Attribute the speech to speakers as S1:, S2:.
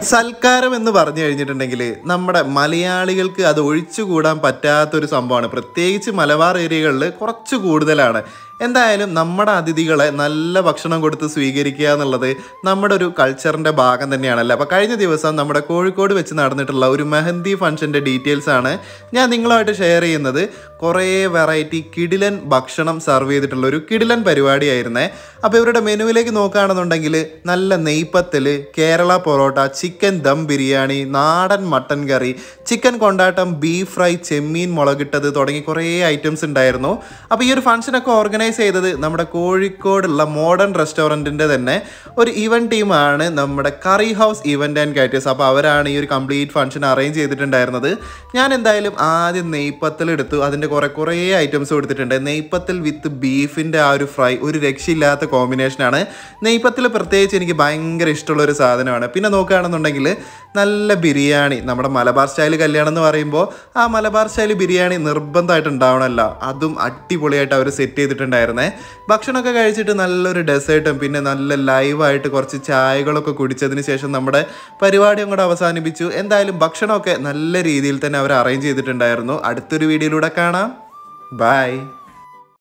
S1: സൽക്കാരം എന്ന് പറഞ്ഞു കഴിഞ്ഞിട്ടുണ്ടെങ്കിൽ നമ്മുടെ മലയാളികൾക്ക് അത് ഒഴിച്ചുകൂടാൻ പറ്റാത്തൊരു സംഭവമാണ് പ്രത്യേകിച്ച് മലബാർ ഏരിയകളിൽ കുറച്ച് കൂടുതലാണ് എന്തായാലും നമ്മുടെ അതിഥികളെ നല്ല ഭക്ഷണം കൊടുത്ത് സ്വീകരിക്കുക എന്നുള്ളത് നമ്മുടെ ഒരു കൾച്ചറിൻ്റെ ഭാഗം തന്നെയാണല്ലോ അപ്പോൾ കഴിഞ്ഞ ദിവസം നമ്മുടെ കോഴിക്കോട് വെച്ച് നടന്നിട്ടുള്ള ഒരു മെഹന്തി ഫംഗ്ഷൻ്റെ ഡീറ്റെയിൽസ് ആണ് ഞാൻ നിങ്ങളുമായിട്ട് ഷെയർ ചെയ്യുന്നത് കുറേ വെറൈറ്റി കിടിലൻ ഭക്ഷണം സെർവ് ചെയ്തിട്ടുള്ള ഒരു കിടിലൻ പരിപാടിയായിരുന്നേ അപ്പോൾ ഇവരുടെ മെനുവിലേക്ക് നോക്കുകയാണെന്നുണ്ടെങ്കിൽ നല്ല നെയ്പ്പത്തൽ കേരള പൊറോട്ട ചിക്കൻ ദം ബിരിയാണി നാടൻ മട്ടൻ കറി ചിക്കൻ കൊണ്ടാട്ടം ബീഫ് ഫ്രൈ ചെമ്മീൻ മുളകിട്ടത് തുടങ്ങി കുറേ ഐറ്റംസ് ഉണ്ടായിരുന്നു അപ്പോൾ ഈ ഒരു ഫംഗ്ഷനൊക്കെ ഓർഗനൈസ് ചെയ്തത് നമ്മുടെ കോഴിക്കോടുള്ള മോഡേൺ റെസ്റ്റോറൻറ്റിൻ്റെ തന്നെ ഒരു ഇവൻറ്റ് ടീമാണ് നമ്മുടെ curry house event and caterers അപ്പോൾ അവരാണ് ഈ ഒരു കംപ്ലീറ്റ് ഫംഗ്ഷൻ അറേഞ്ച് ചെയ്തിട്ടുണ്ടായിരുന്നത് ഞാൻ എന്തായാലും ആദ്യം നെയ്പ്പത്തൽ എടുത്തു അതിൻ്റെ കുറേ കുറേ ഐറ്റംസ് കൊടുത്തിട്ടുണ്ട് നെയ്പ്പത്തൽ വിത്ത് ബീഫിൻ്റെ ആ ഒരു ഫ്രൈ ഒരു രക്ഷയില്ലാത്ത കോമ്പിനേഷനാണ് നെയ്പ്പത്തിൽ പ്രത്യേകിച്ച് എനിക്ക് ഭയങ്കര ഇഷ്ടമുള്ള ഒരു സാധനമാണ് പിന്നെ നോക്കുകയാണെന്നുണ്ടെങ്കിൽ നല്ല ബിരിയാണി നമ്മുടെ മലബാർ സ്റ്റൈൽ കല്യാണം എന്ന് പറയുമ്പോൾ ആ മലബാർ സ്റ്റൈൽ ബിരിയാണി നിർബന്ധമായിട്ട് ഉണ്ടാവണമല്ലോ അതും അടിപൊളിയായിട്ട് അവർ സെറ്റ് ചെയ്തിട്ടുണ്ടായിരുന്നേ ഭക്ഷണമൊക്കെ കഴിച്ചിട്ട് നല്ലൊരു ഡെസേർട്ടും പിന്നെ നല്ല ലൈവായിട്ട് കുറച്ച് ചായകളൊക്കെ കുടിച്ചതിന് ശേഷം നമ്മുടെ പരിപാടി അങ്ങോട്ട് അവസാനിപ്പിച്ചു എന്തായാലും ഭക്ഷണമൊക്കെ നല്ല രീതിയിൽ തന്നെ അവർ അറേഞ്ച് ചെയ്തിട്ടുണ്ടായിരുന്നു അടുത്തൊരു വീഡിയോയിലൂടെ കാണാം ബൈ